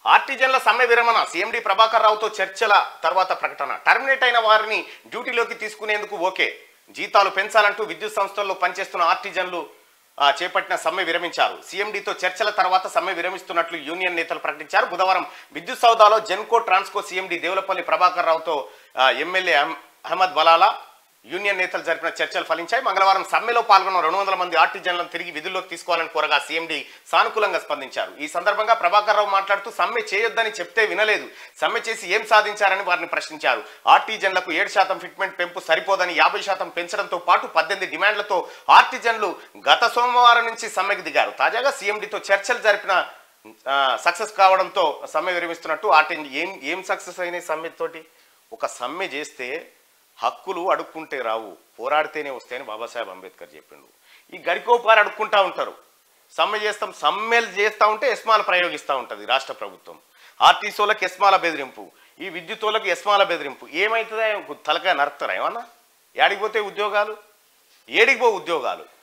ఆర్టిజన్ల సమ్మె విరమణ సీఎండి ప్రభాకర్ రావుతో చర్చల తర్వాత ప్రకటన టర్మినేట్ అయిన వారిని డ్యూటీలోకి తీసుకునేందుకు ఓకే జీతాలు పెంచాలంటూ విద్యుత్ సంస్థల్లో పనిచేస్తున్న ఆర్టిజన్లు ఆ, చేపట్టిన సమ్మె విరమించారు సీఎండీతో చర్చల తర్వాత సమ్మె విరమిస్తున్నట్లు యూనియన్ నేతలు ప్రకటించారు బుధవారం విద్యుత్ సౌదాలో జెన్కో ట్రాన్స్కో సీఎండీ దేవులపల్లి ప్రభాకర్ రావుతో ఆ, ఎమ్మెల్యే అహ్- అహ్మద్ బలాలా యూనియన్ నేతలు జరిపిన చర్చలు ఫలించాయి మంగళవారం సమ్మెలో పాల్గొన్న రెండు వందల మంది ఆర్టిజన్లను తిరిగి విధుల్లోకి తీసుకోవాలని కోరగా సీఎండీ సానుకూలంగా స్పందించారు ఈ సందర్భంగా ప్రభాకర్ రావు మాట్లాడుతూ సమ్మె చేయొద్దని చెప్తే వినలేదు సమ్మె చేసి ఏం సాధించారని వారిని ప్రశ్నించారు ఆర్టిజన్లకు ఏడు శాతం ఫిట్మెంట్ పెంపు సరిపోదని యాభై శాతం పెంచడంతో పాటు పద్దెనిమిది డిమాండ్లతో ఆర్టిజన్లు గత సోమవారం నుంచి సమ్మెకు దిగారు తాజాగా సీఎండీతో చర్చలు జరిపిన సక్సెస్ కావడంతో సమ్మె విరమిస్తున్నట్టు ఆర్టి ఏం ఏం సక్సెస్ అయినాయి సమ్మెతోటి ఒక సమ్మె చేస్తే హక్కులు అడుక్కుంటే రావు పోరాడితేనే వస్తాయని బాబాసాహెబ్ అంబేద్కర్ చెప్పిండు ఈ గడికోపారు అడుక్కుంటా ఉంటారు సమ్మె చేస్తాం సమ్మెలు చేస్తూ ఉంటే ఎస్మాలు ప్రయోగిస్తూ ఉంటుంది రాష్ట్ర ప్రభుత్వం ఆర్టీసీలకు ఎస్మాల బెదిరింపు ఈ విద్యుత్తులకు ఎస్మాల బెదిరింపు ఏమవుతుందా తలకాయ నరుకుతారా ఏమన్నా ఏడికి పోతే ఉద్యోగాలు ఏడికి పో ఉద్యోగాలు